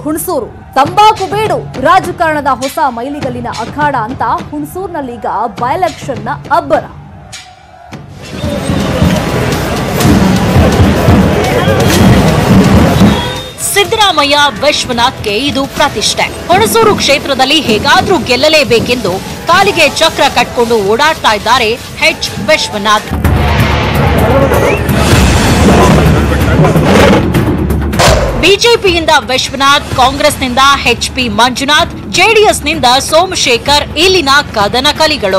ಹುಣಸೂರು ತಂಬಾಕು ಬೇಡು ರಾಜಕಾರಣದ ಹೊಸ ಮೈಲಿಗಲ್ಲಿನ ಅಖಾಡ ಅಂತ ಹುಣಸೂರಿನಲ್ಲೀಗ ಬೈಲೆಕ್ಷನ್ನ ಅಬ್ಬರ ಸಿದ್ದರಾಮಯ್ಯ ವಿಶ್ವನಾಥ್ಗೆ ಇದು ಪ್ರತಿಷ್ಠೆ ಹುಣಸೂರು ಕ್ಷೇತ್ರದಲ್ಲಿ ಹೇಗಾದ್ರೂ ಗೆಲ್ಲಲೇಬೇಕೆಂದು ಕಾಲಿಗೆ ಚಕ್ರ ಕಟ್ಕೊಂಡು ಓಡಾಡ್ತಾ ಇದ್ದಾರೆ ಎಚ್ ವಿಶ್ವನಾಥ್ ಬಿಜೆಪಿಯಿಂದ ವಿಶ್ವನಾಥ್ ಕಾಂಗ್ರೆಸ್ನಿಂದ ಎಚ್ ಪಿ ಮಂಜುನಾಥ್ ಜೆಡಿಎಸ್ನಿಂದ ಸೋಮಶೇಖರ್ ಇಲ್ಲಿನ ಕದನ ಕಲಿಗಳು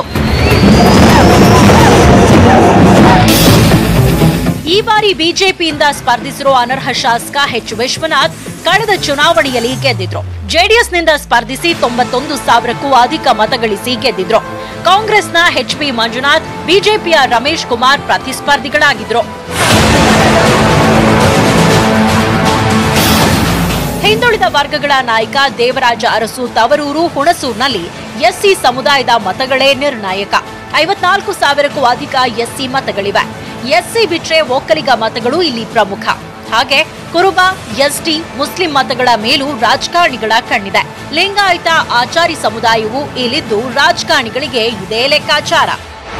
ಈ ಬಾರಿ ಬಿಜೆಪಿಯಿಂದ ಸ್ಪರ್ಧಿಸಿರೋ ಅನರ್ಹ ಶಾಸಕ ಎಚ್ ವಿಶ್ವನಾಥ್ ಕಳೆದ ಚುನಾವಣೆಯಲ್ಲಿ ಗೆದ್ದಿದ್ರು ಜೆಡಿಎಸ್ನಿಂದ ಸ್ಪರ್ಧಿಸಿ ತೊಂಬತ್ತೊಂದು ಸಾವಿರಕ್ಕೂ ಅಧಿಕ ಮತಗಳಿಸಿ ಗೆದ್ದಿದ್ರು ಕಾಂಗ್ರೆಸ್ನ ಎಚ್ ಪಿ ಮಂಜುನಾಥ್ ಬಿಜೆಪಿಯ ರಮೇಶ್ ಕುಮಾರ್ ಪ್ರತಿಸ್ಪರ್ಧಿಗಳಾಗಿದ್ರು ಹಿಂದುಳಿದ ವರ್ಗಗಳ ನಾಯಕ ದೇವರಾಜ ಅರಸು ತವರೂರು ಹುಣಸೂರಿನಲ್ಲಿ ಎಸ್ಸಿ ಸಮುದಾಯದ ಮತಗಳೇ ನಿರ್ಣಾಯಕ ಐವತ್ನಾಲ್ಕು ಸಾವಿರಕ್ಕೂ ಅಧಿಕ ಎಸ್ಸಿ ಮತಗಳಿವೆ ಎಸ್ಸಿ ಬಿಟ್ರೆ ಒಕ್ಕಲಿಗ ಮತಗಳು ಇಲ್ಲಿ ಪ್ರಮುಖ ಹಾಗೆ ಕುರುಬ ಎಸ್ಟಿ ಮುಸ್ಲಿಂ ಮತಗಳ ಮೇಲೂ ರಾಜಕಾರಣಿಗಳ ಕಣ್ಣಿದೆ ಲಿಂಗಾಯತ ಆಚಾರಿ ಸಮುದಾಯವು ಇಲ್ಲಿದ್ದು ರಾಜಕಾರಣಿಗಳಿಗೆ ಇದೇ ಲೆಕ್ಕಾಚಾರ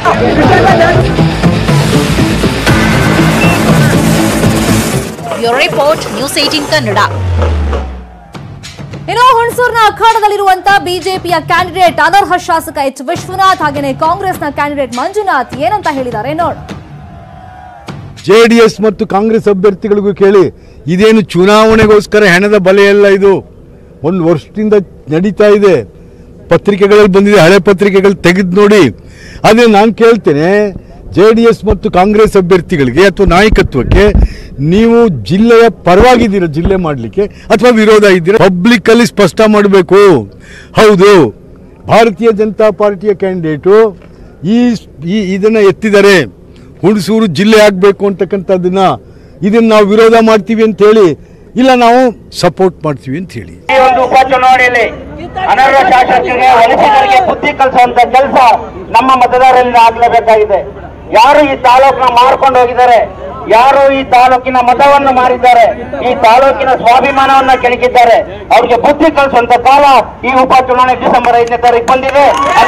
bureau report news eighteen Kannada ಇನ್ನು ಹುಣಸೂರಿನ ಅಖಾಡದಲ್ಲಿರುವಂತ ಬಿಜೆಪಿಯ ಕ್ಯಾಂಡಿಡೇಟ್ ಅನರ್ಹ ಶಾಸಕ ಎಚ್ ವಿಶ್ವನಾಥ್ ಹಾಗೆಯೇ ಕಾಂಗ್ರೆಸ್ನ ಕ್ಯಾಂಡಿಡೇಟ್ ಮಂಜುನಾಥ್ ಏನಂತ ಹೇಳಿದ್ದಾರೆ ನೋಡ್ ಜೆ ಡಿ ಎಸ್ ಮತ್ತು ಕಾಂಗ್ರೆಸ್ ಅಭ್ಯರ್ಥಿಗಳಿಗೂ ಕೇಳಿ ಇದೇನು ಚುನಾವಣೆಗೋಸ್ಕರ ಹೆಣದ ಬಲೆಯಲ್ಲ ಇದು ಒಂದು ವರ್ಷದಿಂದ ನಡೀತಾ ಇದೆ ಪತ್ರಿಕೆಗಳಲ್ಲಿ ಬಂದಿದೆ ಹಳೆ ಪತ್ರಿಕೆಗಳು ತೆಗೆದು ನೋಡಿ ಅದೇ ನಾನು ಕೇಳ್ತೇನೆ ಜೆ ಡಿ ಎಸ್ ಮತ್ತು ಕಾಂಗ್ರೆಸ್ ಅಭ್ಯರ್ಥಿಗಳಿಗೆ ಅಥವಾ ನಾಯಕತ್ವಕ್ಕೆ ನೀವು ಜಿಲ್ಲೆಯ ಪರವಾಗಿದ್ದೀರ ಜಿಲ್ಲೆ ಮಾಡಲಿಕ್ಕೆ ಅಥವಾ ವಿರೋಧ ಇದ್ದೀರಾ ಪಬ್ಲಿಕ್ಕಲ್ಲಿ ಸ್ಪಷ್ಟ ಮಾಡಬೇಕು ಹೌದು ಭಾರತೀಯ ಜನತಾ ಪಾರ್ಟಿಯ ಕ್ಯಾಂಡಿಡೇಟು ಈ ಈ ಇದನ್ನು ಎತ್ತಿದ್ದಾರೆ ಹುಣಸೂರು ಜಿಲ್ಲೆ ಆಗಬೇಕು ಅಂತಕ್ಕಂಥದ್ದನ್ನ ಇದನ್ನ ನಾವು ವಿರೋಧ ಮಾಡ್ತೀವಿ ಅಂತ ಹೇಳಿ ಇಲ್ಲ ನಾವು ಸಪೋರ್ಟ್ ಮಾಡ್ತೀವಿ ಅಂತ ಹೇಳಿ ಈ ಒಂದು ಉಪಚುನಾವಣೆಯಲ್ಲಿ ಅನರ್ಹ ಶಾಸಕರಿಗೆ ವಲಸಿಗರಿಗೆ ಬುದ್ಧಿ ಕಲಿಸುವಂತ ಕೆಲಸ ನಮ್ಮ ಮತದಾರರಿಂದ ಆಗ್ಲೇಬೇಕಾಗಿದೆ ಯಾರು ಈ ತಾಲೂಕನ್ನ ಮಾರ್ಕೊಂಡು ಹೋಗಿದ್ದಾರೆ ಯಾರು ಈ ತಾಲೂಕಿನ ಮತವನ್ನು ಮಾರಿದ್ದಾರೆ ಈ ತಾಲೂಕಿನ ಸ್ವಾಭಿಮಾನವನ್ನ ಕೆಣಕಿದ್ದಾರೆ ಅವ್ರಿಗೆ ಬುದ್ಧಿ ಕಲಿಸುವಂತ ಕಾಲ ಈ ಉಪಚುನಾವಣೆ ಡಿಸೆಂಬರ್ ಐದನೇ ತಾರೀಕು ಬಂದಿದೆ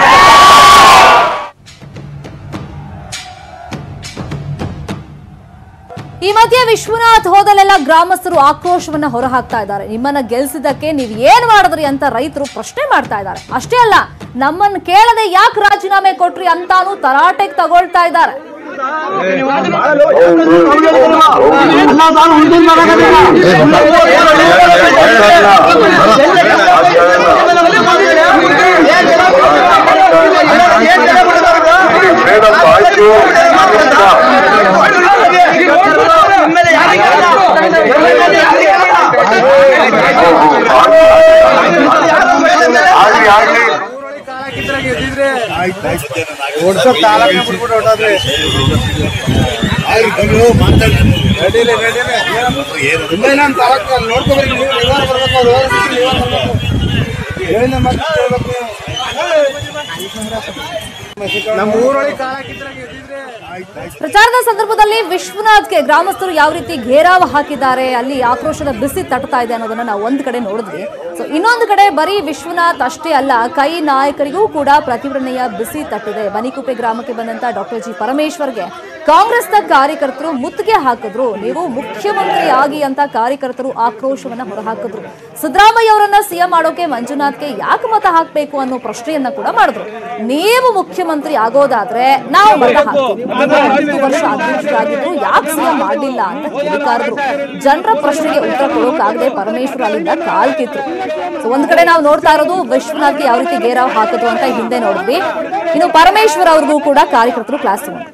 ಈ ಮಧ್ಯೆ ವಿಶ್ವನಾಥ್ ಹೋದಲ್ಲೆಲ್ಲ ಗ್ರಾಮಸ್ಥರು ಆಕ್ರೋಶವನ್ನ ಹೊರಹಾಕ್ತಾ ಇದ್ದಾರೆ ನಿಮ್ಮನ್ನ ಗೆಲ್ಸಿದ್ದಕ್ಕೆ ನೀವ್ ಏನ್ ಮಾಡಿದ್ರಿ ಅಂತ ರೈತರು ಪ್ರಶ್ನೆ ಮಾಡ್ತಾ ಇದ್ದಾರೆ ಅಷ್ಟೇ ಅಲ್ಲ ನಮ್ಮನ್ನ ಕೇಳದೆ ಯಾಕೆ ರಾಜೀನಾಮೆ ಕೊಟ್ರಿ ಅಂತಾನು ತರಾಟೆಗೆ ತಗೊಳ್ತಾ ಇದ್ದಾರೆ ಪ್ರಚಾರದ ಸಂದರ್ಭದಲ್ಲಿ ವಿಶ್ವನಾಥ್ಗೆ ಗ್ರಾಮಸ್ಥರು ಯಾವ ರೀತಿ ಘೇರಾವ ಹಾಕಿದ್ದಾರೆ ಅಲ್ಲಿ ಆಕ್ರೋಶದ ಬಿಸಿ ತಟ್ತಾ ಇದೆ ಅನ್ನೋದನ್ನ ನಾವು ಒಂದ್ ಕಡೆ ನೋಡಿದ್ವಿ ಸೊ ಇನ್ನೊಂದು ಕಡೆ ಬರೀ ವಿಶ್ವನಾಥ್ ಅಷ್ಟೇ ಅಲ್ಲ ಕೈ ನಾಯಕರಿಗೂ ಕೂಡ ಪ್ರತಿಭಟನೆಯ ಬಿಸಿ ತಟ್ಟಿದೆ ಬನಿಕುಪ್ಪೆ ಗ್ರಾಮಕ್ಕೆ ಬಂದಂತ ಡಾಕ್ಟರ್ ಜಿ ಪರಮೇಶ್ವರ್ಗೆ ಕಾಂಗ್ರೆಸ್ನ ಕಾರ್ಯಕರ್ತರು ಮುತ್ತಿಗೆ ಹಾಕಿದ್ರು ನೀವು ಮುಖ್ಯಮಂತ್ರಿ ಆಗಿ ಅಂತ ಕಾರ್ಯಕರ್ತರು ಆಕ್ರೋಶವನ್ನ ಹೊರಹಾಕಿದ್ರು ಸಿದ್ದರಾಮಯ್ಯ ಅವರನ್ನ ಸಿಎಂ ಮಾಡೋಕೆ ಮಂಜುನಾಥ್ಗೆ ಯಾಕೆ ಮತ ಹಾಕಬೇಕು ಅನ್ನೋ ಪ್ರಶ್ನೆಯನ್ನ ಕೂಡ ಮಾಡಿದ್ರು ನೀವು ಮುಖ್ಯಮಂತ್ರಿ ಆಗೋದಾದ್ರೆ ನಾವು ಮತ ಹಾಕ್ತೀವಿ ನೀವು ಹತ್ತು ವರ್ಷ ಅಧ್ಯಕ್ಷರಾಗಿದ್ರು ಯಾಕೆ ಸಿಎಂ ಮಾಡಲಿಲ್ಲ ಅಂತ ಕಿಡಿಕಾರದ್ರು ಜನರ ಪ್ರಶ್ನೆಗೆ ಉತ್ತರ ಕೊಡೋಕಾಗದೆ ಪರಮೇಶ್ವರ್ ಅಲ್ಲಿಂದ ಕಾಲ್ ಕಿತ್ರು ಸೊ ಒಂದ್ ಕಡೆ ನಾವು ನೋಡ್ತಾ ಇರೋದು ವಿಶ್ವನಾಥ್ಗೆ ಯಾವ ರೀತಿ ಗೇರಾವ್ ಹಾಕಿದ್ರು ಅಂತ ಹಿಂದೆ ನೋಡಿದ್ವಿ ಇನ್ನು ಪರಮೇಶ್ವರ್ ಅವ್ರಿಗೂ ಕೂಡ ಕಾರ್ಯಕರ್ತರು ಕ್ಲಾಸ್ ತಗೊಂಡ್ರು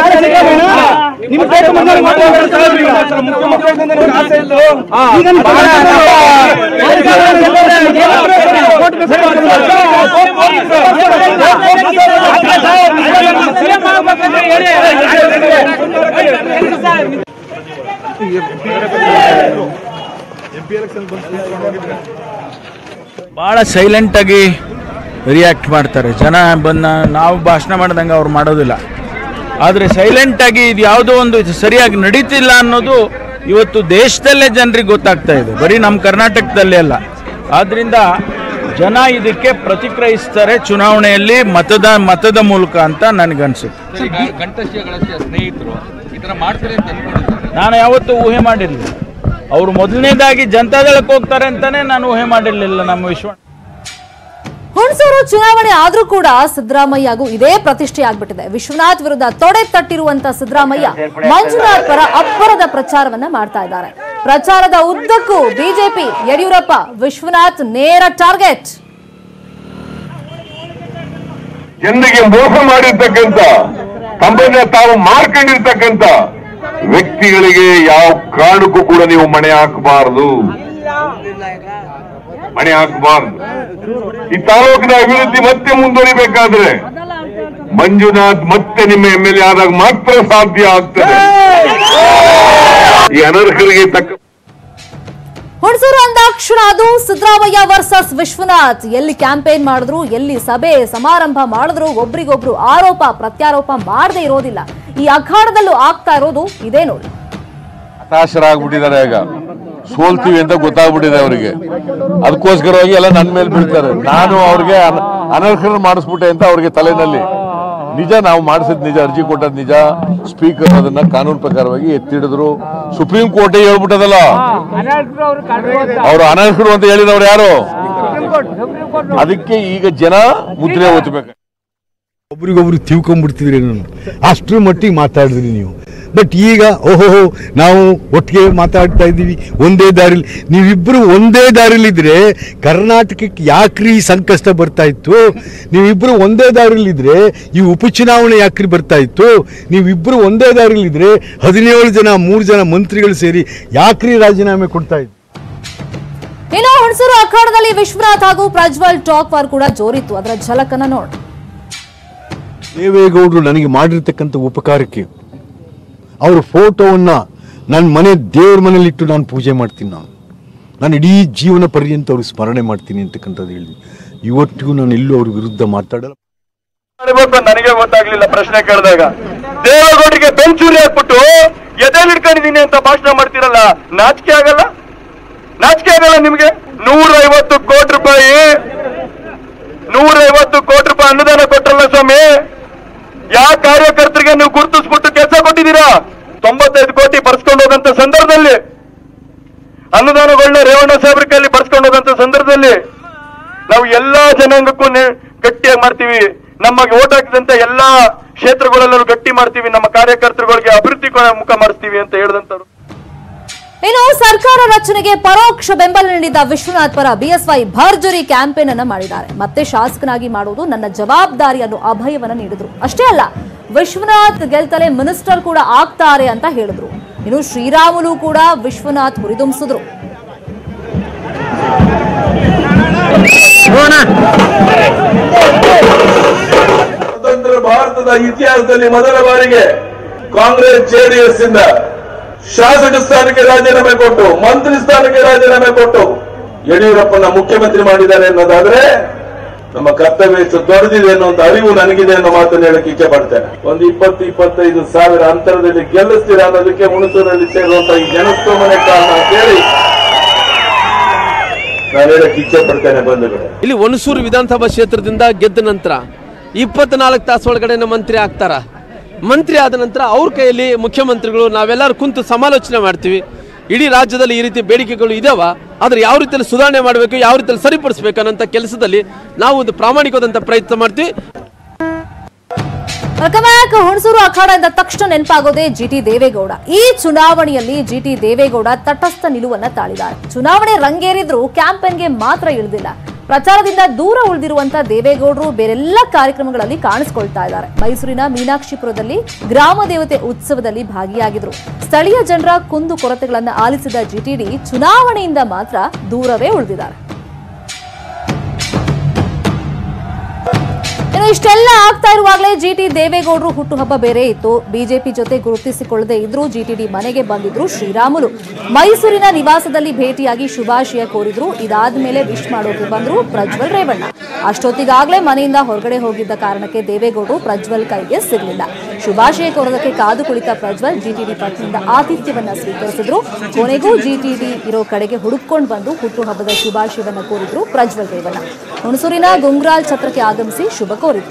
ಭಾಳ ಸೈಲೆಂಟಾಗಿ ರಿಯಾಕ್ಟ್ ಮಾಡ್ತಾರೆ ಜನ ಬಂದ ನಾವು ಭಾಷಣ ಮಾಡ್ದಂಗೆ ಅವ್ರು ಮಾಡೋದಿಲ್ಲ ಆದರೆ ಸೈಲೆಂಟಾಗಿ ಇದು ಯಾವುದೋ ಒಂದು ಇದು ಸರಿಯಾಗಿ ನಡೀತಿಲ್ಲ ಅನ್ನೋದು ಇವತ್ತು ದೇಶದಲ್ಲೇ ಜನರಿಗೆ ಗೊತ್ತಾಗ್ತಾ ಇದೆ ಬರೀ ನಮ್ಮ ಕರ್ನಾಟಕದಲ್ಲೇ ಅಲ್ಲ ಆದ್ರಿಂದ ಜನ ಇದಕ್ಕೆ ಪ್ರತಿಕ್ರಿಯಿಸ್ತಾರೆ ಚುನಾವಣೆಯಲ್ಲಿ ಮತದ ಮತದ ಮೂಲಕ ಅಂತ ನನಗನ್ಸುತ್ತೆ ಈಗ ಗಂಟಶ್ರೀಗಳಷ್ಟೇ ಸ್ನೇಹಿತರು ಈ ತರ ಮಾಡ್ತಾರೆ ಅಂತ ಅನ್ಕೊಂಡಿದ್ದಾರೆ ನಾನು ಯಾವತ್ತೂ ಊಹೆ ಮಾಡಿರಲಿಲ್ಲ ಅವರು ಮೊದಲನೇದಾಗಿ ಜನತಾದಳಕ್ಕೆ ಹೋಗ್ತಾರೆ ಅಂತಾನೆ ನಾನು ಊಹೆ ಮಾಡಿರಲಿಲ್ಲ ನಮ್ಮ ವಿಶ್ವ ಹುಣಸೂರು ಚುನಾವಣೆ ಆದ್ರೂ ಕೂಡ ಸಿದ್ದರಾಮಯ್ಯಗೂ ಇದೇ ಪ್ರತಿಷ್ಠೆ ಆಗ್ಬಿಟ್ಟಿದೆ ವಿಶ್ವನಾಥ್ ವಿರುದ್ಧ ತೊಡೆ ತಟ್ಟಿರುವಂತ ಸಿದ್ದರಾಮಯ್ಯ ಮಂಜುನಾಥ್ ಪರ ಅಬ್ಬರದ ಪ್ರಚಾರವನ್ನ ಮಾಡ್ತಾ ಇದ್ದಾರೆ ಪ್ರಚಾರದ ಉದ್ದಕ್ಕೂ ಬಿಜೆಪಿ ಯಡಿಯೂರಪ್ಪ ವಿಶ್ವನಾಥ್ ನೇರ ಟಾರ್ಗೆಟ್ ಜನರಿಗೆ ಮೋಸ ಮಾಡಿರ್ತಕ್ಕಂಥ ತಮ್ಮನ್ನ ತಾವು ಮಾರ್ಕೊಂಡಿರ್ತಕ್ಕಂಥ ವ್ಯಕ್ತಿಗಳಿಗೆ ಯಾವ ಕಾರಣಕ್ಕೂ ಕೂಡ ನೀವು ಮಣೆ ಹಾಕಬಾರದು ಮಣೆ ಹಾಕಬಾರದು ಈ ತಾಲೂಕಿನ ಅಭಿವೃದ್ಧಿ ಮತ್ತೆ ಮುಂದುವರಿಬೇಕಾದ್ರೆ ಮಂಜುನಾಥ್ ಮತ್ತೆ ನಿಮ್ಮ ಎಂ ಎಲ್ ಎ ಆದಾಗ ಮಾತ್ರ ಸಾಧ್ಯ ಆಗ್ತದೆ ಈ ಅನರ್ಹರಿಗೆ ತಕ್ಕ ಹುಣಸೂರು ಅಂದಾಕ್ಷಣ ಅದು ಸಿದ್ದರಾಮಯ್ಯ ವರ್ಸಸ್ ವಿಶ್ವನಾಥ್ ಎಲ್ಲಿ ಕ್ಯಾಂಪೇನ್ ಮಾಡಿದ್ರು ಎಲ್ಲಿ ಸಭೆ ಸಮಾರಂಭ ಮಾಡಿದ್ರು ಒಬ್ರಿಗೊಬ್ರು ಆರೋಪ ಪ್ರತ್ಯಾರೋಪ ಮಾಡದೇ ಇರೋದಿಲ್ಲ ಈ ಅಖಾಡದಲ್ಲೂ ಆಗ್ತಾ ಇರೋದು ಇದೇ ನೋಡಿ ಹತಾಶರಾಗ್ಬಿಟ್ಟಿದ್ದಾರೆ ಈಗ ಸೋಲ್ತೀವಿ ಅಂತ ಗೊತ್ತಾಗ್ಬಿಟ್ಟಿದೆ ಅವರಿಗೆ ಅದಕ್ಕೋಸ್ಕರವಾಗಿ ಎಲ್ಲ ನನ್ನ ಮೇಲೆ ಬೀಳ್ತಾರೆ ನಾನು ಅವ್ರಿಗೆ ಅನ- ಅನರ್ಹರು ಮಾಡಿಸ್ಬಿಟ್ಟೆ ಅಂತ ಅವ್ರಿಗೆ ತಲೆನಲ್ಲಿ ನಿಜ ನಾವು ಮಾಡಿಸಿದ್ ನಿಜ ಅರ್ಜಿ ಕೊಟ್ಟದ್ ನಿಜ ಸ್ಪೀಕರ್ ಅದನ್ನ ಕಾನೂನು ಪ್ರಕಾರವಾಗಿ ಎತ್ತಿಡಿದ್ರು ಸುಪ್ರೀಂ ಕೋರ್ಟೇ ಹೇಳ್ಬಿಟ್ಟದಲ್ಲ ಅವರು ಅನರ್ಹರು ಅಂತ ಹೇಳಿದವ್ರು ಯಾರು ಅದಕ್ಕೆ ಈಗ ಜನ ಮುದ್ರೆ ಓದ್ಬೇಕು ಒಬ್ರಿಗೊಬ್ರು ತಿಳ್ಕೊಂಡ್ಬಿಡ್ತಿದ್ರಿ ನಾನು ಅಷ್ಟ್ರ ಮಟ್ಟಿಗೆ ಮಾತಾಡಿದ್ರಿ ನೀವು ಬಟ್ ಈಗ ಓಹೋ ನಾವು ಒಟ್ಟಿಗೆ ಮಾತಾಡ್ತಾ ಇದ್ದೀವಿ ಒಂದೇ ದಾರಿಲಿ ನೀವಿಬ್ಬರು ಒಂದೇ ದಾರಿಲಿದ್ರೆ ಕರ್ನಾಟಕಕ್ಕೆ ಯಾಕ್ರಿ ಈ ಸಂಕಷ್ಟ ಬರ್ತಾ ಇತ್ತು ನೀವಿಬ್ಬರು ಒಂದೇ ದಾರಿಲಿದ್ರೆ ಈ ಉಪಚುನಾವಣೆ ಯಾಕ್ರಿ ಬರ್ತಾ ಇತ್ತು ನೀವಿಬ್ಬರು ಒಂದೇ ದಾರಿಲಿದ್ರೆ ಹದಿನೇಳು ಜನ ಮೂರು ಜನ ಮಂತ್ರಿಗಳು ಸೇರಿ ಯಾಕ್ರಿ ರಾಜೀನಾಮೆ ಕೊಡ್ತಾ ಇದ್ರು ಇನ್ನು ಹುಣಸೂರು ಅಖಾಡದಲ್ಲಿ ವಿಶ್ವನಾಥ್ ಹಾಗೂ ಪ್ರಜ್ವಲ್ ಟಾಕ್ ವಾರ್ ಕೂಡ ಜೋರಿತ್ತು ಅದರ ಝಲಕನ್ನ ನೋಡಿ ದೇವೇಗೌಡರು ನನಗೆ ಮಾಡಿರ್ತಕ್ಕಂಥ ಉಪಕಾರಕ್ಕೆ ಅವರ ಫೋಟೋವನ್ನು ನನ್ನ ಮನೆ ದೇವ್ರ ಮನೇಲಿಟ್ಟು ನಾನು ಪೂಜೆ ಮಾಡ್ತೀನಿ ನಾನು ನಾನು ಇಡೀ ಜೀವನ ಪರ್ಯಂತ ಅವ್ರಿಗೆ ಸ್ಮರಣೆ ಮಾಡ್ತೀನಿ ಅಂತಕ್ಕಂಥದ್ದು ಹೇಳಿದ್ವಿ ಇವತ್ತಿಗೂ ನಾನು ಎಲ್ಲೂ ಅವ್ರ ವಿರುದ್ಧ ಮಾತಾಡಲ್ಲ ಮಾಡಬೇಕು ನನಗೆ ಗೊತ್ತಾಗ್ಲಿಲ್ಲ ಪ್ರಶ್ನೆ ಕೇಳಿದಾಗ ದೇವೇಗೌಡರಿಗೆ ಬೆಂಚೂರಿ ಹಾಕ್ಬಿಟ್ಟು ಎದೆಲ್ ಹಿಡ್ಕೊಂಡಿದೀನಿ ಅಂತ ಭಾಷಣ ಮಾಡ್ತಿರಲ್ಲ ನಾಚಿಕೆ ಆಗಲ್ಲ ನಾಚಿಕೆ ಆಗಲ್ಲ ನಿಮ್ಗೆ ನೂರ ಐವತ್ತು ಕೋಟಿ ರೂಪಾಯಿ ನೂರ ಐವತ್ತು ಕೋಟಿ ರೂಪಾಯಿ ಅನುದಾನ ಕೊಟ್ರಲ್ಲ ಸ್ವಾಮಿ ಯಾವ ಕಾರ್ಯಕರ್ತರಿಗೆ ನೀವು ಗುರುತಿಸ್ಬಿಟ್ಟು ಕೆಲಸ ಕೊಟ್ಟಿದ್ದೀರಾ ತೊಂಬತ್ತೈದು ಕೋಟಿ ಬರ್ಸ್ಕೊಂಡು ಹೋದಂತ ಸಂದರ್ಭದಲ್ಲಿ ಅನುದಾನಗಳನ್ನ ರೇವಣ್ಣ ಸಾಹೇಬ್ರ ಕೈಲಿ ಬರ್ಸ್ಕೊಂಡು ಹೋದಂತ ಸಂದರ್ಭದಲ್ಲಿ ನಾವು ಎಲ್ಲಾ ಜನಾಂಗಕ್ಕೂ ನೆ- ಗಟ್ಟಿಯಾಗಿ ಮಾಡ್ತೀವಿ ನಮಗೆ ಓಟ್ ಹಾಕಿದಂತ ಎಲ್ಲಾ ಕ್ಷೇತ್ರಗಳಲ್ಲೂ ಗಟ್ಟಿ ಮಾಡ್ತೀವಿ ನಮ್ಮ ಕಾರ್ಯಕರ್ತರುಗಳಿಗೆ ಅಭಿವೃದ್ಧಿ ಕೊ- ಮುಖ ಮಾಡಿಸ್ತೀವಿ ಅಂತ ಹೇಳಿದಂತವ್ರು ಇನ್ನು ಸರ್ಕಾರ ರಚನೆಗೆ ಪರೋಕ್ಷ ಬೆಂಬಲ ನೀಡಿದ ವಿಶ್ವನಾಥ್ ಪರ ಬಿಎಸ್ವೈ ಭರ್ಜರಿ ಕ್ಯಾಂಪೇನ್ ಅನ್ನ ಮಾಡಿದ್ದಾರೆ ಮತ್ತೆ ಶಾಸಕನಾಗಿ ಮಾಡುವುದು ನನ್ನ ಜವಾಬ್ದಾರಿ ಅನ್ನೋ ಅಭಯವನ್ನ ನೀಡಿದ್ರು ಅಷ್ಟೇ ಅಲ್ಲ ವಿಶ್ವನಾಥ್ ಗೆಲ್ತಲೆ ಮಿನಿಸ್ಟರ್ ಕೂಡ ಆಗ್ತಾರೆ ಅಂತ ಹೇಳಿದ್ರು ಇನ್ನು ಶ್ರೀರಾಮುಲು ಕೂಡ ವಿಶ್ವನಾಥ್ ಹುರಿದುಂಬಿಸಿದ್ರು ಸ್ವತಂತ್ರ ಭಾರತದ ಇತಿಹಾಸದಲ್ಲಿ ಮೊದಲ ಬಾರಿಗೆ ಕಾಂಗ್ರೆಸ್ ಜೆಡಿಎಸ್ ಇಂದ ಶಾಸಕ ಸ್ಥಾನಕ್ಕೆ ರಾಜೀನಾಮೆ ಕೊಟ್ಟು ಮಂತ್ರಿ ಸ್ಥಾನಕ್ಕೆ ರಾಜೀನಾಮೆ ಕೊಟ್ಟು ಯಡಿಯೂರಪ್ಪನ ಮುಖ್ಯಮಂತ್ರಿ ಮಾಡಿದ್ದಾರೆ ಅನ್ನೋದಾದ್ರೆ ನಮ್ಮ ಕರ್ತವ್ಯ ಎಷ್ಟು ದೊಡ್ಡದಿದೆ ಅನ್ನೋ ಒಂದು ಅರಿವು ನನಗಿದೆ ಅನ್ನೋ ಮಾತನ್ನು ಹೇಳಕ್ಕೆ ಇಚ್ಛೆ ಪಡ್ತೇನೆ ಒಂದು ಇಪ್ಪತ್ತು ಇಪ್ಪತ್ತೈದು ಸಾವಿರ ಅಂತರದಲ್ಲಿ ಗೆಲ್ಲಿಸ್ತೀರಾ ಅನ್ನೋದಕ್ಕೆ ಹುಣಸೂರಲ್ಲಿ ಸೇರುವಂತ ಈ ಜನಸ್ತೋಮನೆ ಕಾರಣ ಅಂತ ಹೇಳಿ ನಾನು ಹೇಳಕ್ಕೆ ಇಚ್ಛೆ ಪಡ್ತೇನೆ ಬಂಧುಗಳೇ ಇಲ್ಲಿ ಹುಣಸೂರು ವಿಧಾನಸಭಾ ಕ್ಷೇತ್ರದಿಂದ ಗೆದ್ದ ನಂತರ ಇಪ್ಪತ್ನಾಲ್ಕು ತಾಸು ಒಳಗಡೆ ಮಂತ್ರಿ ಆಗ್ತಾರ ಮಂತ್ರಿ ಆದ ನಂತರ ಅವ್ರ ಕೈಯಲ್ಲಿ ಮುಖ್ಯಮಂತ್ರಿಗಳು ನಾವೆಲ್ಲರೂ ಕುಂತು ಸಮಾಲೋಚನೆ ಮಾಡ್ತೀವಿ ಇಡೀ ರಾಜ್ಯದಲ್ಲಿ ಈ ರೀತಿ ಬೇಡಿಕೆಗಳು ಇದಾವ ಆದ್ರೆ ಯಾವ ರೀತಿಯಲ್ಲಿ ಸುಧಾರಣೆ ಮಾಡಬೇಕು ಯಾವ ರೀತಿಯಲ್ಲಿ ಸರಿಪಡಿಸಬೇಕು ಅನ್ನೋಂಥ ಕೆಲಸದಲ್ಲಿ ನಾವು ಒಂದು ಪ್ರಾಮಾಣಿಕವಾದಂಥ ಪ್ರಯತ್ನ ಮಾಡ್ತೀವಿ ವೆಲ್ಕಮ್ ಬ್ಯಾಕ್ ಹುಣಸೂರು ಅಖಾಡ ಎಂದ ತಕ್ಷಣ ನೆನಪಾಗೋದೇ ಜಿಟಿ ದೇವೇಗೌಡ ಈ ಚುನಾವಣೆಯಲ್ಲಿ ಜಿಟಿ ದೇವೇಗೌಡ ತಟಸ್ಥ ನಿಲುವನ್ನ ತಾಳಿದ್ದಾರೆ ಚುನಾವಣೆ ರಂಗೇರಿದ್ರು ಕ್ಯಾಂಪೇನ್ಗೆ ಮಾತ್ರ ಇಳಿದಿಲ್ಲ ಪ್ರಚಾರದಿಂದ ದೂರ ಉಳಿದಿರುವಂತ ದೇವೇಗೌಡರು ಬೇರೆಲ್ಲ ಕಾರ್ಯಕ್ರಮಗಳಲ್ಲಿ ಕಾಣಿಸ್ಕೊಳ್ತಾ ಇದ್ದಾರೆ ಮೈಸೂರಿನ ಮೀನಾಕ್ಷಿಪುರದಲ್ಲಿ ಗ್ರಾಮ ದೇವತೆ ಉತ್ಸವದಲ್ಲಿ ಭಾಗಿಯಾಗಿದ್ರು ಸ್ಥಳೀಯ ಜನರ ಕುಂದು ಕೊರತೆಗಳನ್ನ ಆಲಿಸಿದ ಜಿಟಿಡಿ ಚುನಾವಣೆಯಿಂದ ಮಾತ್ರ ದೂರವೇ ಉಳಿದಿದ್ದಾರೆ ಇನ್ನು ಇಷ್ಟೆಲ್ಲ ಆಗ್ತಾ ಇರುವಾಗಲೇ ಜಿಟಿ ದೇವೇಗೌಡರು ಹುಟ್ಟುಹಬ್ಬ ಬೇರೆ ಇತ್ತು ಬಿಜೆಪಿ ಜೊತೆ ಗುರುತಿಸಿಕೊಳ್ಳದೆ ಇದ್ರು ಜಿಟಿಡಿ ಮನೆಗೆ ಬಂದಿದ್ರು ಶ್ರೀರಾಮುಲು ಮೈಸೂರಿನ ನಿವಾಸದಲ್ಲಿ ಭೇಟಿಯಾಗಿ ಶುಭಾಶಯ ಕೋರಿದ್ರು ಇದಾದ ಮೇಲೆ ವಿಶ್ ಮಾಡೋಕೆ ಬಂದ್ರು ಪ್ರಜ್ವಲ್ ರೇವಣ್ಣ ಅಷ್ಟೊತ್ತಿಗಾಗಲೇ ಮನೆಯಿಂದ ಹೊರಗಡೆ ಹೋಗಿದ್ದ ಕಾರಣಕ್ಕೆ ದೇವೇಗೌಡರು ಪ್ರಜ್ವಲ್ ಕೈಗೆ ಸಿಗಲಿಲ್ಲ ಶುಭಾಶಯ ಕೋರೋದಕ್ಕೆ ಕಾದು ಕುಳಿತ ಪ್ರಜ್ವಲ್ ಜಿಟಿಡಿ ಪತ್ನಿಯಿಂದ ಆತಿಥ್ಯವನ್ನ ಸ್ವೀಕರಿಸಿದ್ರು ಕೊನೆಗೂ ಜಿಟಿಡಿ ಇರೋ ಕಡೆಗೆ ಹುಡುಕೊಂಡು ಬಂದು ಹುಟ್ಟುಹಬ್ಬದ ಶುಭಾಶಯವನ್ನ ಕೋರಿದ್ರು ಪ್ರಜ್ವಲ್ ರೇವಣ್ಣ ಹುಣಸೂರಿನ ಗುಂಗ್ರಾಲ್ ಛತ್ರಕ್ಕೆ ಆಗಮಿಸಿ ಶುಭ ಕೋರಿದ್ರು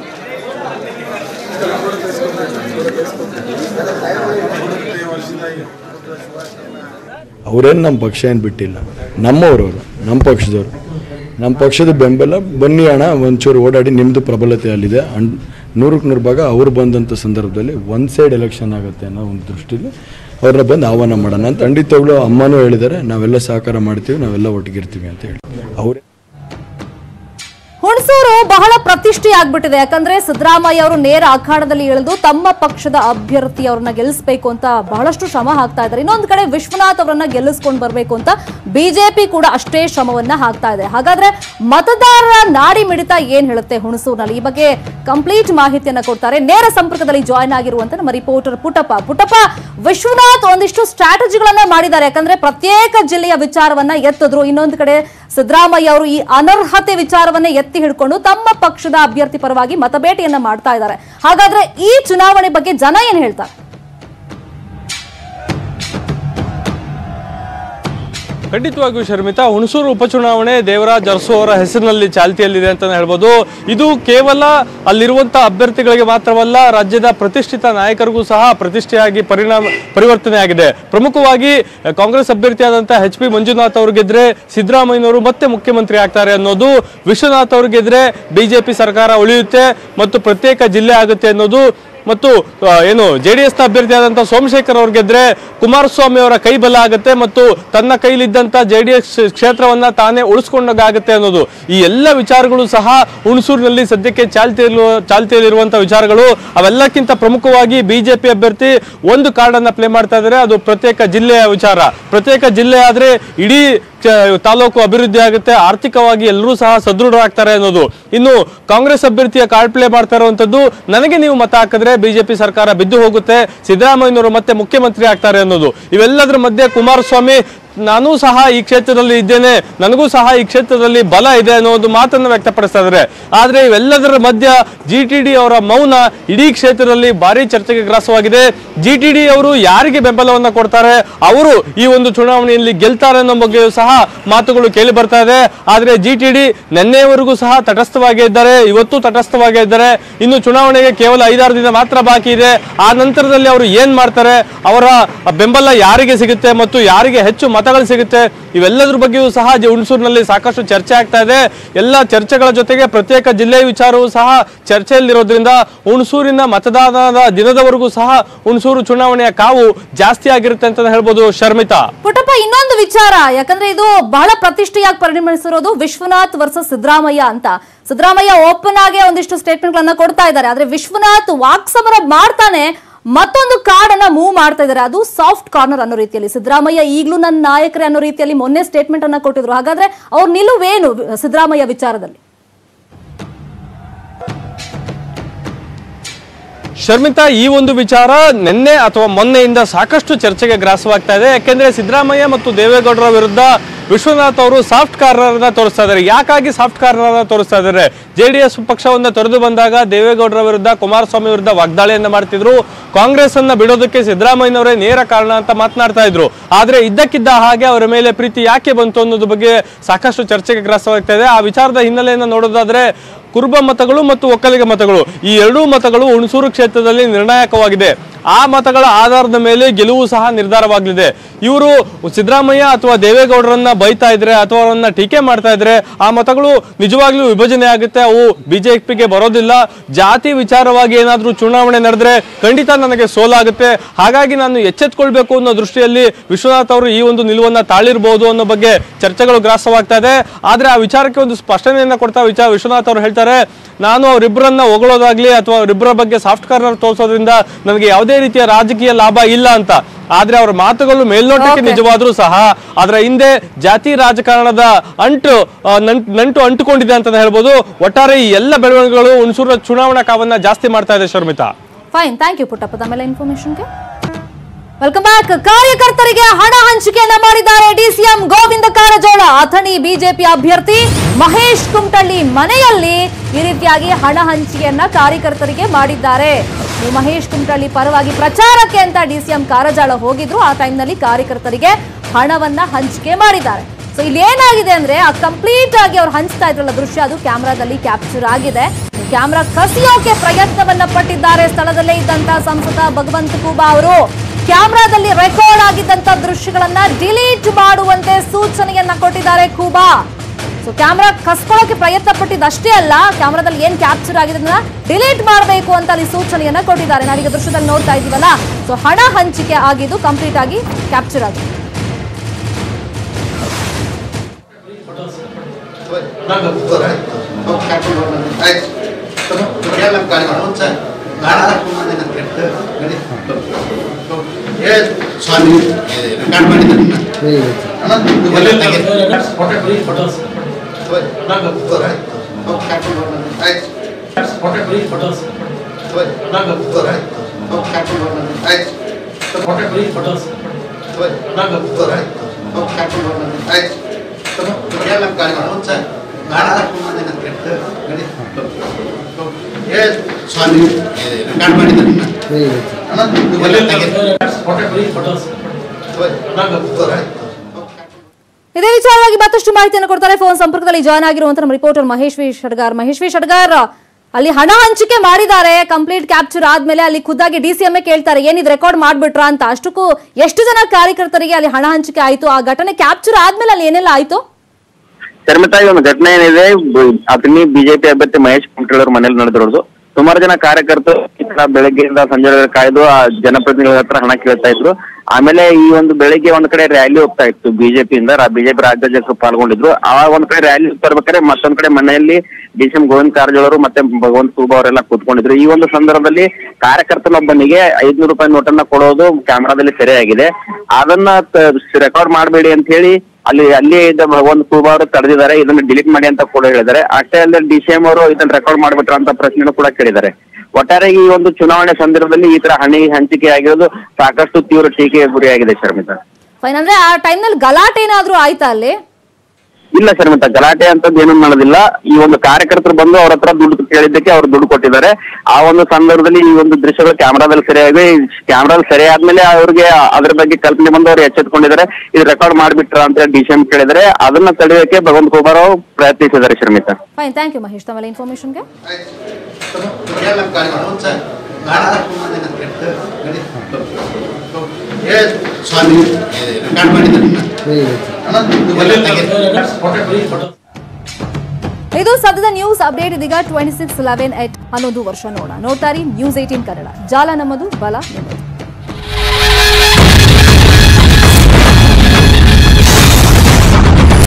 ಅವರೇನು ನಮ್ಮ ಪಕ್ಷ ಏನು ಬಿಟ್ಟಿಲ್ಲ ನಮ್ಮವ್ರವರು ನಮ್ಮ ಪಕ್ಷದವರು ನಮ್ಮ ಪಕ್ಷದ ಬೆಂಬಲ ಬನ್ನಿ ಅಣ್ಣ ಒಂಚೂರು ಓಡಾಡಿ ನಿಮ್ಮದು ಪ್ರಬಲತೆ ಅಲ್ಲಿದೆ ಅನ್ ನೂರಕ್ಕೆ ನೂರು ಭಾಗ ಅವ್ರು ಬಂದಂಥ ಸಂದರ್ಭದಲ್ಲಿ ಒನ್ ಸೈಡ್ ಎಲೆಕ್ಷನ್ ಆಗುತ್ತೆ ಅನ್ನೋ ಒಂದು ದೃಷ್ಟಿಲಿ ಅವ್ರನ್ನ ಬಂದು ಆಹ್ವಾನ ಮಾಡೋಣ ಅಂತ ಖಂಡಿತವಾಗ್ಲೂ ಅಮ್ಮನೂ ಹೇಳಿದ್ದಾರೆ ನಾವೆಲ್ಲ ಸಹಕಾರ ಮಾಡ್ತೀವಿ ನಾವೆಲ್ಲ ಒಟ್ಟಿಗಿರ್ತೀವಿ ಅಂತ ಹೇಳಿ ಅವರೇ ಹುಣಸೂರು ಬಹಳ ಪ್ರತಿಷ್ಠೆ ಆಗ್ಬಿಟ್ಟಿದೆ ಯಾಕಂದ್ರೆ ಸಿದ್ದರಾಮಯ್ಯ ಅವರು ನೇರ ಅಖಾಡದಲ್ಲಿ ಇಳಿದು ತಮ್ಮ ಪಕ್ಷದ ಅಭ್ಯರ್ಥಿ ಅವ್ರನ್ನ ಗೆಲ್ಲಿಸಬೇಕು ಅಂತ ಬಹಳಷ್ಟು ಶ್ರಮ ಹಾಕ್ತಾ ಇದ್ದಾರೆ ಇನ್ನೊಂದು ಕಡೆ ವಿಶ್ವನಾಥ್ ಅವರನ್ನ ಗೆಲ್ಲಿಸ್ಕೊಂಡು ಬರಬೇಕು ಅಂತ ಬಿಜೆಪಿ ಕೂಡ ಅಷ್ಟೇ ಶ್ರಮವನ್ನ ಹಾಕ್ತಾ ಇದೆ ಹಾಗಾದ್ರೆ ಮತದಾರರ ನಾಡಿ ಮಿಡಿತ ಏನ್ ಹೇಳುತ್ತೆ ಹುಣಸೂರಿನಲ್ಲಿ ಈ ಬಗ್ಗೆ ಕಂಪ್ಲೀಟ್ ಮಾಹಿತಿಯನ್ನ ಕೊಡ್ತಾರೆ ನೇರ ಸಂಪರ್ಕದಲ್ಲಿ ಜಾಯ್ನ್ ಆಗಿರುವಂತ ನಮ್ಮ ರಿಪೋರ್ಟರ್ ಪುಟ್ಟಪ್ಪ ಪುಟ್ಟಪ್ಪ ವಿಶ್ವನಾಥ್ ಒಂದಿಷ್ಟು ಸ್ಟ್ರಾಟಜಿಗಳನ್ನ ಮಾಡಿದ್ದಾರೆ ಯಾಕಂದ್ರೆ ಪ್ರತ್ಯೇಕ ಜಿಲ್ಲೆಯ ವಿಚಾರವನ್ನ ಎತ್ತಿದ್ರು ಇನ್ನೊಂದು ಕಡೆ ಸಿದ್ದರಾಮಯ್ಯ ಅವರು ಈ ಅನರ್ಹತೆ ವಿಚಾರವನ್ನ ಎತ್ತಿ ಹಿಡ್ಕೊಂಡು ತಮ್ಮ ಪಕ್ಷದ ಅಭ್ಯರ್ಥಿ ಪರವಾಗಿ ಮತಬೇಟೆಯನ್ನ ಮಾಡ್ತಾ ಇದ್ದಾರೆ ಹಾಗಾದ್ರೆ ಈ ಚುನಾವಣೆ ಬಗ್ಗೆ ಜನ ಏನ್ ಹೇಳ್ತಾರೆ ಖಂಡಿತವಾಗಿಯೂ ಶರ್ಮಿತಾ ಹುಣಸೂರು ಉಪಚುನಾವಣೆ ದೇವರಾಜ್ ಅರಸು ಅವರ ಹೆಸರಿನಲ್ಲಿ ಚಾಲ್ತಿಯಲ್ಲಿದೆ ಅಂತ ಹೇಳ್ಬೋದು ಇದು ಕೇವಲ ಅಲ್ಲಿರುವಂತಹ ಅಭ್ಯರ್ಥಿಗಳಿಗೆ ಮಾತ್ರವಲ್ಲ ರಾಜ್ಯದ ಪ್ರತಿಷ್ಠಿತ ನಾಯಕರಿಗೂ ಸಹ ಪ್ರತಿಷ್ಠೆಯಾಗಿ ಪರಿಣಾಮ ಪರಿವರ್ತನೆ ಆಗಿದೆ ಪ್ರಮುಖವಾಗಿ ಅಹ್, ಕಾಂಗ್ರೆಸ್ ಅಭ್ಯರ್ಥಿಯಾದಂತಹ ಎಚ್ ಪಿ ಮಂಜುನಾಥ್ ಅವರು ಗೆದ್ರೆ ಸಿದ್ದರಾಮಯ್ಯನವರು ಮತ್ತೆ ಮುಖ್ಯಮಂತ್ರಿ ಆಗ್ತಾರೆ ಅನ್ನೋದು ವಿಶ್ವನಾಥ್ ಅವರು ಗೆದ್ರೆ ಬಿಜೆಪಿ ಸರ್ಕಾರ ಉಳಿಯುತ್ತೆ ಮತ್ತು ಪ್ರತ್ಯೇಕ ಜಿಲ್ಲೆ ಆಗುತ್ತೆ ಅನ್ನೋದು ಮತ್ತು ಆ, ಏನು ಜೆ ಡಿ ಎಸ್ನ ಅಭ್ಯರ್ಥಿಯಾದಂಥ ಸೋಮಶೇಖರ್ ಅವ್ರು ಗೆದ್ರೆ ಕುಮಾರಸ್ವಾಮಿ ಅವರ ಕೈ ಬಲ ಆಗುತ್ತೆ ಮತ್ತು ತನ್ನ ಕೈಲಿದ್ದಂಥ ಜೆ ಡಿ ಎಸ್ ಕ್ಷೇತ್ರವನ್ನ ತಾನೇ ಉಳಿಸ್ಕೊಂಡಾಗುತ್ತೆ ಅನ್ನೋದು ಈ ಎಲ್ಲ ವಿಚಾರಗಳು ಸಹ ಹುಣಸೂರಿನಲ್ಲಿ ಸದ್ಯಕ್ಕೆ ಚಾಲ್ತಿಯಲ್ಲಿರುವ ಚಾಲ್ತಿಯಲ್ಲಿರುವಂಥ ವಿಚಾರಗಳು ಅವೆಲ್ಲಕ್ಕಿಂತ ಪ್ರಮುಖವಾಗಿ ಬಿಜೆಪಿ ಅಭ್ಯರ್ಥಿ ಒಂದು ಕಾರ್ಡನ್ನ ಪ್ಲೇ ಮಾಡ್ತಾ ಇದ್ದಾರೆ ಅದು ಪ್ರತ್ಯೇಕ ಜಿಲ್ಲೆಯ ವಿಚಾರ ಪ್ರತ್ಯೇಕ ಜಿಲ್ಲೆ ಆದ್ರೆ ಇಡೀ ಚ- ತಾಲೂಕು ಅಭಿವೃದ್ಧಿ ಆಗುತ್ತೆ ಆರ್ಥಿಕವಾಗಿ ಎಲ್ಲರೂ ಸಹ ಸದೃಢರಾಗ್ತಾರೆ ಅನ್ನೋದು ಇನ್ನು ಕಾಂಗ್ರೆಸ್ ಅಭ್ಯರ್ಥಿಯ ಕಾರ್ಡ್ ಪ್ಲೇ ಮಾಡ್ತಾ ಇರುವಂತದ್ದು ನನಗೆ ನೀವು ಮತ ಹಾಕಿದ್ರೆ ಬಿಜೆಪಿ ಸರ್ಕಾರ ಬಿದ್ದು ಹೋಗುತ್ತೆ ಸಿದ್ದರಾಮಯ್ಯನವರು ಮತ್ತೆ ಮುಖ್ಯಮಂತ್ರಿ ಆಗ್ತಾರೆ ಅನ್ನೋದು ಇವೆಲ್ಲದರ ಮಧ್ಯೆ ಕುಮಾರಸ್ವಾಮಿ ನಾನೂ ಸಹ ಈ ಕ್ಷೇತ್ರದಲ್ಲಿ ಇದ್ದೇನೆ ನನಗೂ ಸಹ ಈ ಕ್ಷೇತ್ರದಲ್ಲಿ ಬಲ ಇದೆ ಅನ್ನೋ ಒಂದು ಮಾತನ್ನು ವ್ಯಕ್ತಪಡಿಸ್ತಾ ಇದ್ದಾರೆ ಆದ್ರೆ ಇವೆಲ್ಲದರ ಮಧ್ಯ ಜಿ ಟಿ ಡಿ ಅವರ ಮೌನ ಇಡೀ ಕ್ಷೇತ್ರದಲ್ಲಿ ಭಾರಿ ಚರ್ಚೆಗೆ ಗ್ರಾಸವಾಗಿದೆ ಜಿ ಟಿ ಡಿ ಅವರು ಯಾರಿಗೆ ಬೆಂಬಲವನ್ನ ಕೊಡ್ತಾರೆ ಅವರು ಈ ಒಂದು ಚುನಾವಣೆಯಲ್ಲಿ ಗೆಲ್ತಾರೆ ಅನ್ನೋ ಬಗ್ಗೆಯೂ ಸಹ ಮಾತುಗಳು ಕೇಳಿ ಬರ್ತಾ ಇದೆ ಆದ್ರೆ ಜಿ ಟಿ ಡಿ ನಿನ್ನೆವರೆಗೂ ಸಹ ತಟಸ್ಥವಾಗೇ ಇದ್ದಾರೆ ಇವತ್ತು ತಟಸ್ಥವಾಗೇ ಇದ್ದಾರೆ ಇನ್ನು ಚುನಾವಣೆಗೆ ಕೇವಲ ಐದಾರು ದಿನ ಮಾತ್ರ ಬಾಕಿ ಇದೆ ಆ ನಂತರದಲ್ಲಿ ಅವರು ಏನ್ ಮಾಡ್ತಾರೆ ಅವರ ಬೆಂಬಲ ಯಾರಿಗೆ ಸಿಗುತ್ತೆ ಮತ್ತು ಯಾರಿಗೆ ಹೆಚ್ಚು ಮತಗಳು ಸಿಗುತ್ತೆ ಇವೆಲ್ಲದ್ರ ಬಗ್ಗೆಯೂ ಸಹ ಜ- ಹುಣಸೂರಿನಲ್ಲಿ ಸಾಕಷ್ಟು ಚರ್ಚೆ ಆಗ್ತಾ ಇದೆ ಎಲ್ಲ ಚರ್ಚೆಗಳ ಜೊತೆಗೆ ಪ್ರತ್ಯೇಕ ಜಿಲ್ಲೆ ವಿಚಾರವೂ ಸಹ ಚರ್ಚೆಯಲ್ಲಿರೋದ್ರಿಂದ ಹುಣಸೂರಿನ ಮತದಾನದ ದಿನದವರೆಗೂ ಸಹ ಹುಣಸೂರು ಚುನಾವಣೆಯ ಕಾವು ಜಾಸ್ತಿ ಆಗಿರುತ್ತೆ ಅಂತ ಹೇಳ್ಬೋದು ಶರ್ಮಿತಾ ಪುಟ್ಟಪ್ಪ ಇನ್ನೊಂದು ವಿಚಾರ ಯಾಕಂದ್ರೆ ಇದು ಬಹಳ ಪ್ರತಿಷ್ಠೆಯಾಗಿ ಪರಿಣಮಿಸಿರೋದು ವಿಶ್ವನಾಥ್ ವರ್ಸಸ್ ಸಿದ್ದರಾಮಯ್ಯ ಅಂತ ಸಿದ್ದರಾಮಯ್ಯ ಓಪನ್ ಆಗಿ ಒಂದಿಷ್ಟು ಸ್ಟೇಟ್ಮೆಂಟ್ ಗಳನ್ನ ಕೊಡ್ತಾ ಇದ್ದಾರೆ ಆದ್ರೆ ವಿಶ್ವನಾಥ್ ವಾಕ್ಸಮರ ಮಾಡ್ತಾನೆ ಮತ್ತೊಂದು ಕಾರ್ಡ್ ಅನ್ನ ಮೂವ್ ಮಾಡ್ತಾ ಇದ್ದಾರೆ ಅದು ಸಾಫ್ಟ್ ಕಾರ್ನರ್ ಅನ್ನೋ ರೀತಿಯಲ್ಲಿ ಸಿದ್ದರಾಮಯ್ಯ ಈಗಲೂ ನನ್ನ ನಾಯಕರೇ ಅನ್ನೋ ರೀತಿಯಲ್ಲಿ ಮೊನ್ನೆ ಸ್ಟೇಟ್ಮೆಂಟ್ ಅನ್ನ ಕೊಟ್ಟಿದ್ರು ಹಾಗಾದ್ರೆ ಅವ್ರ ನಿಲುವೇನು ಸಿದ್ದರಾಮಯ್ಯ ವಿಚಾರದಲ್ಲಿ ಶರ್ಮಿತಾ ಈ ಒಂದು ವಿಚಾರ ನಿನ್ನೆ ಅಥವಾ ಮೊನ್ನೆಯಿಂದ ಸಾಕಷ್ಟು ಚರ್ಚೆಗೆ ಗ್ರಾಸವಾಗ್ತಾ ಇದೆ ಯಾಕೆಂದ್ರೆ ಸಿದ್ದರಾಮಯ್ಯ ಮತ್ತು ದೇವೇಗೌಡರ ವಿರುದ್ಧ ವಿಶ್ವನಾಥ್ ಅವರು ಸಾಫ್ಟ್ ಕಾರ್ನರ್ನ ತೋರಿಸ್ತಾ ಇದ್ದಾರೆ ಯಾಕಾಗಿ ಸಾಫ್ಟ್ ಕಾರ್ನರ್ನ ತೋರಿಸ್ತಾ ಇದ್ದಾರೆ ಜೆ ಡಿ ಎಸ್ ಪಕ್ಷವನ್ನ ತೊರೆದು ಬಂದಾಗ ದೇವೇಗೌಡರ ವಿರುದ್ಧ ಕುಮಾರಸ್ವಾಮಿ ವಿರುದ್ಧ ವಾಗ್ದಾಳಿಯನ್ನ ಮಾಡ್ತಿದ್ರು ಕಾಂಗ್ರೆಸ್ ಅನ್ನ ಬಿಡೋದಕ್ಕೆ ಸಿದ್ದರಾಮಯ್ಯನವರೇ ನೇರ ಕಾರಣ ಅಂತ ಮಾತನಾಡ್ತಾ ಇದ್ರು ಆದ್ರೆ ಇದ್ದಕ್ಕಿದ್ದ ಹಾಗೆ ಅವರ ಮೇಲೆ ಪ್ರೀತಿ ಯಾಕೆ ಬಂತು ಅನ್ನೋದ್ರ ಬಗ್ಗೆ ಸಾಕಷ್ಟು ಚರ್ಚೆಗೆ ಗ್ರಾಸವಾಗ್ತಾ ಇದೆ ಆ ವಿಚಾರದ ಹಿನ್ನೆಲೆಯನ್ನು ನೋಡೋದಾದ್ರೆ ಕುರುಬ ಮತಗಳು ಮತ್ತು ಒಕ್ಕಲಿಗ ಮತಗಳು ಈ ಎರಡೂ ಮತಗಳು ಹುಣಸೂರು ಕ್ಷೇತ್ರದಲ್ಲಿ ನಿರ್ಣಾಯಕವಾಗಿದೆ ಆ ಮತಗಳ ಆಧಾರದ ಮೇಲೆ ಗೆಲುವು ಸಹ ನಿರ್ಧಾರವಾಗಲಿದೆ ಇವರು ಸಿದ್ದರಾಮಯ್ಯ ಅಥವಾ ದೇವೇಗೌಡರನ್ನ ಬೈತಾ ಇದ್ರೆ ಅಥವಾ ಅವರನ್ನ ಟೀಕೆ ಮಾಡ್ತಾ ಇದ್ರೆ ಆ ಮತಗಳು ನಿಜವಾಗ್ಲೂ ವಿಭಜನೆ ಆಗುತ್ತೆ ಅವು ಬಿಜೆಪಿಗೆ ಬರೋದಿಲ್ಲ ಜಾತಿ ವಿಚಾರವಾಗಿ ಏನಾದ್ರೂ ಚುನಾವಣೆ ನಡೆದ್ರೆ ಖಂಡಿತ ನನಗೆ ಸೋಲಾಗುತ್ತೆ ಹಾಗಾಗಿ ನಾನು ಎಚ್ಚೆತ್ಕೊಳ್ಬೇಕು ಅನ್ನೋ ದೃಷ್ಟಿಯಲ್ಲಿ ವಿಶ್ವನಾಥ್ ಅವರು ಈ ಒಂದು ನಿಲುವನ್ನ ತಾಳಿರ್ಬೋದು ಅನ್ನೋ ಬಗ್ಗೆ ಚರ್ಚೆಗಳು ಗ್ರಾಸವಾಗ್ತಾ ಇದೆ ಆದ್ರೆ ಆ ವಿಚಾರಕ್ಕೆ ಒಂದು ಸ್ಪಷ್ಟನೆಯನ್ನ ಕೊಡ್ತಾ ವಿಚಾರ ವಿಶ್ವನಾಥ್ ಅವರು ಹೇಳ್ತಾರೆ ನಾನು ಅವರಿಬ್ಬರನ್ನ ಹೊಗಳೋದಾಗ್ಲಿ ಅಥವಾ ಅವರಿಬ್ಬರ ಬಗ್ಗೆ ಸಾಫ್ಟ್ ಕಾರ್ನರ್ ತೋರಿಸೋದ್ರಿಂದ ನನಗೆ ಯಾವುದೇ ರೀತಿಯ ರಾಜಕೀಯ ಲಾಭ ಇಲ್ಲ ಅಂತ ಆದ್ರೆ ಅವರ ಮಾತುಗಳು ಮೇಲ್ನೋಟಕ್ಕೆ Okay. ನಿಜವಾದ್ರೂ ಸಹ ಅದರ ಹಿಂದೆ ಜಾತಿ ರಾಜಕಾರಣದ ಅಂಟು ಆ, ನಂಟ್- ನಂಟು ಅಂಟುಕೊಂಡಿದೆ ಅಂತ ಹೇಳ್ಬೋದು ಒಟ್ಟಾರೆ ಈ ಎಲ್ಲ ಬೆಳವಣಿಗೆಗಳು ಹುಣಸೂರಿನ ಚುನಾವಣಾ ಕಾವನ್ನ ಜಾಸ್ತಿ ಮಾಡ್ತಾ ಇದೆ Sharmita fine thank you Puttappa ತಮ್ಮೆಲ್ಲ ಇನ್ಫಾರ್ಮೇಶನ್ಗೆ ವೆಲ್ಕಮ್ ಬ್ಯಾಕ್ ಕಾರ್ಯಕರ್ತರಿಗೆ ಹಣ ಹಂಚಿಕೆಯನ್ನ ಮಾಡಿದ್ದಾರೆ ಡಿಸಿಎಂ ಗೋವಿಂದ ಕಾರಜೋಳ ಅಥಣಿ ಬಿಜೆಪಿ ಅಭ್ಯರ್ಥಿ ಮಹೇಶ್ ಕುಮಟಳ್ಳಿ ಮನೆಯಲ್ಲಿ ಈ ರೀತಿಯಾಗಿ ಹಣ ಹಂಚಿಕೆಯನ್ನ ಕಾರ್ಯಕರ್ತರಿಗೆ ಮಾಡಿದ್ದಾರೆ ಈ ಮಹೇಶ್ ಕುಮಟಳ್ಳಿ ಪರವಾಗಿ ಪ್ರಚಾರಕ್ಕೆ ಅಂತ ಡಿಸಿಎಂ ಕಾರಜೋಳ ಹೋಗಿದ್ರು ಆ ಟೈಮ್ನಲ್ಲಿ ಕಾರ್ಯಕರ್ತರಿಗೆ ಹಣವನ್ನ ಹಂಚಿಕೆ ಮಾಡಿದ್ದಾರೆ ಸೊ ಇಲ್ಲಿ ಏನಾಗಿದೆ ಅಂದ್ರೆ ಆ ಕಂಪ್ಲೀಟ್ ಆಗಿ ಅವ್ರು ಹಂಚ್ತಾ ಇದ್ರಲ್ಲ ದೃಶ್ಯ ಅದು ಕ್ಯಾಮ್ರಾದಲ್ಲಿ ಕ್ಯಾಪ್ಚರ್ ಆಗಿದೆ ಕ್ಯಾಮ್ರಾ ಕಸಿಯೋಕೆ ಪ್ರಯತ್ನವನ್ನ ಪಟ್ಟಿದ್ದಾರೆ ಸ್ಥಳದಲ್ಲೇ ಇದ್ದಂತ ಸಂಸದ ಭಗವಂತ ಖೂಬಾ ಅವರು ಕ್ಯಾಮ್ರಾದಲ್ಲಿ ರೆಕಾರ್ಡ್ ಆಗಿದ್ದಂತ ದೃಶ್ಯಗಳನ್ನ ಡಿಲೀಟ್ ಮಾಡುವಂತೆ ಸೂಚನೆಯನ್ನ ಕೊಟ್ಟಿದ್ದಾರೆ ಖೂಬಾ ಸೊ ಕ್ಯಾಮ್ರಾ ಕಸ್ಕೊಳ್ಳೋಕೆ ಪ್ರಯತ್ನ ಪಟ್ಟಿದ್ದಷ್ಟೇ ಅಲ್ಲ ಕ್ಯಾಮ್ರಾದಲ್ಲಿ ಏನ್ ಕ್ಯಾಪ್ಚರ್ ಆಗಿದೆ ಅದನ್ನ ಡಿಲೀಟ್ ಮಾಡಬೇಕು ಅಂತ ಅಲ್ಲಿ ಸೂಚನೆಯನ್ನ ಕೊಟ್ಟಿದ್ದಾರೆ ನಾವೀಗ ದೃಶ್ಯದಲ್ಲಿ ನೋಡ್ತಾ ಇದೀವಲ್ಲ ಸೊ ಹಣ ಹಂಚಿಕೆ ಆಗಿದ್ದು ಕಂಪ್ಲೀಟ್ ಆಗಿ ಕ್ಯಾಪ್ಚರ್ ಆಗಿದೆ ಸ್ವಾಮಿ ರೆಕಾರ್ಡ್ ಮಾಡಿದ್ದಾರೆ ಸ್ವಾಮಿ ರೆಕಾರ್ಡ್ ಮಾಡಿದ್ದಾರೆ ಇದೇ ವಿಚಾರವಾಗಿ ಮತ್ತಷ್ಟು ಮಾಹಿತಿಯನ್ನು ಕೊಡ್ತಾರೆ ಫೋನ್ ಸಂಪರ್ಕದಲ್ಲಿ ಜಾಯ್ನ್ ಆಗಿರುವಂತ ನಮ್ಮ reporter Mahesh V Shadgar Mahesh V Shadgar ಅಲ್ಲಿ ಹಣ ಹಂಚಿಕೆ ಮಾಡಿದ್ದಾರೆ ಕಂಪ್ಲೀಟ್ ಕ್ಯಾಪ್ಚರ್ ಆದ್ಮೇಲೆ ಅಲ್ಲಿ ಖುದ್ದಾಗಿ ಡಿ ಸಿ ಎಂ ಕೇಳ್ತಾರೆ ಏನಿದ್ ರೆಕಾರ್ಡ್ ಮಾಡ್ಬಿಟ್ರಾ ಅಂತ ಅಷ್ಟಕ್ಕೂ ಎಷ್ಟು ಜನ ಕಾರ್ಯಕರ್ತರಿಗೆ ಅಲ್ಲಿ ಹಣ ಹಂಚಿಕೆ ಆಯ್ತು ಆ ಘಟನೆ ಕ್ಯಾಪ್ಚರ್ ಆದ್ಮೇಲೆ ಅಲ್ಲಿ ಏನೆಲ್ಲ ಆಯ್ತು ಶರ್ಮಿತಾ ಈ ಒಂದು ಘಟನೆ ಏನಿದೆ ಬ- ಅತನಿ ಬಿಜೆಪಿ ಅಭ್ಯರ್ಥಿ ಮಹೇಶ್ ಕುಮಟಳ್ಳಿ ಅವ್ರ ಮನೇಲಿ ನಡೆದಿರೋದು ಸುಮಾರು ಜನ ಕಾರ್ಯಕರ್ತರು ಈ ತರ ಬೆಳಗ್ಗೆಯಿಂದ ಸಂಜೆವರೆಗೆ ಕಾಯ್ದು ಆ ಜನಪ್ರತಿನಿಧಿಗಳ ಹತ್ರ ಹಣ ಕೇಳ್ತಾ ಇದ್ರು ಆಮೇಲೆ ಈ ಒಂದು ಬೆಳಿಗ್ಗೆ ಒಂದ್ ಕಡೆ ರ್ಯಾಲಿ ಹೋಗ್ತಾ ಇತ್ತು ಬಿಜೆಪಿಯಿಂದ ಬಿಜೆಪಿ ರಾಜ್ಯಾಧ್ಯಕ್ಷರು ಪಾಲ್ಗೊಂಡಿದ್ರು ಆ ಒಂದ್ ಕಡೆ ರ್ಯಾಲಿ ಹೋಗ್ತಾ ಇರ್ಬೇಕಾದ್ರೆ ಮತ್ತೊಂದ್ ಕಡೆ ಮನೆಯಲ್ಲಿ D C M Govinda Karajol ಅವರು ಮತ್ತೆ ಭಗವಂತ ಖೂಬಾ ಅವರೆಲ್ಲ ಕೂತ್ಕೊಂಡಿದ್ರು ಈ ಒಂದು ಸಂದರ್ಭದಲ್ಲಿ ಕಾರ್ಯಕರ್ತನೊಬ್ಬನಿಗೆ ಐದ್ನೂರು ರೂಪಾಯಿ ನೋಟನ್ನ ಕೊಡೋದು ಕ್ಯಾಮೆರಾದಲ್ಲಿ ಸೆರೆಯಾಗಿದೆ ಅದನ್ನ ರೆಕಾರ್ಡ್ ಮಾಡಬೇಡಿ ಅಂತ ಹೇಳಿ ಅಲ್ಲಿ ಅಲ್ಲಿ ಇದ್ದ ಭಗವಂತ ಖೂಬಾ ಅವರು ತಡೆದಿದ್ದಾರೆ ಇದನ್ನ ಡಿಲೀಟ್ ಮಾಡಿ ಅಂತ ಕೂಡ ಹೇಳಿದ್ದಾರೆ ಅಷ್ಟೇ ಅಲ್ಲದೆ ಡಿ ಸಿ ಎಂ ಅವರು ಇದನ್ನ ರೆಕಾರ್ಡ್ ಮಾಡ್ಬಿಟ್ರ ಅಂತ ಪ್ರಶ್ನೆನೂ ಕೂಡ ಕೇಳಿದ್ದಾರೆ ಒಟ್ಟಾರೆ ಈ ಒಂದು ಚುನಾವಣೆ ಸಂದರ್ಭದಲ್ಲಿ ಈ ತರ ಹಣಿ ಹಂಚಿಕೆ ಆಗಿರೋದು ಸಾಕಷ್ಟು ತೀವ್ರ ಟೀಕೆಗೆ ಗುರಿಯಾಗಿದೆ ಶರ್ಮಿತಾ ಫೈನ್ ಅಂದ್ರೆ ಆ ಟೈಮ್ನಲ್ಲಿ ಗಲಾಟೆ ಏನಾದ್ರೂ ಆಯ್ತಾ ಅಲ್ಲಿ ಇಲ್ಲ ಶರ್ಮಿತಾ ಗಲಾಟೆ ಅಂತದ್ದು ಏನು ಮಾಡೋದಿಲ್ಲ ಈ ಒಂದು ಕಾರ್ಯಕರ್ತರು ಬಂದು ಅವ್ರ ಹತ್ರ ದುಡ್ಡು ಕೇಳಿದ್ದಕ್ಕೆ ಅವ್ರು ದುಡ್ಡು ಕೊಟ್ಟಿದ್ದಾರೆ ಆ ಒಂದು ಸಂದರ್ಭದಲ್ಲಿ ಈ ಒಂದು ದೃಶ್ಯಗಳು ಕ್ಯಾಮ್ರಾದಲ್ಲಿ ಸರಿಯಾಗಿ ಕ್ಯಾಮ್ರಾದಲ್ಲಿ ಸರಿ ಆದ್ಮೇಲೆ ಅವ್ರಿಗೆ ಅದ್ರ ಬಗ್ಗೆ ಕಲ್ಪನೆ ಬಂದು ಅವ್ರು ಎಚ್ಚೆತ್ಕೊಂಡಿದ್ದಾರೆ ಇದು ರೆಕಾರ್ಡ್ ಮಾಡ್ಬಿಟ್ರ ಅಂತ ಡಿ ಸಿ ಎಂ ಕೇಳಿದರೆ ಅದನ್ನ ತಡೆಯೋಕೆ ಭಗವಂತ ಕುಮಾರ್ ಅವರು ಪ್ರಯತ್ನಿಸಿದ್ದಾರೆ Sharmita fine thank you Mahesh ತಮ್ಮೆಲ್ಲ ಇನ್ಫಾರ್ಮೇಶನ್ಗೆ ಸ್ವಾಮಿ ರೆಕಾರ್ಡ್ ಮಾಡಿದ್ದಾರೆ ಇದು ಸದ್ಯದ ನ್ಯೂಸ್ ಅಪ್ಡೇಟ್ ಇದೀಗ ಟ್ವೆಂಟಿ ಸಿಕ್ಸ್ ಲೆವೆನ್ ಎಟ್ ಹನ್ನೊಂದು ವರ್ಷ ನೋಡ ನೋಡ್ತಾರಿ ನ್ಯೂಸ್ ಏಟೀನ್ ಕನ್ನಡ ಜಾಲ ನಮ್ಮದು ಬಲ ನಿಮ್ಮದು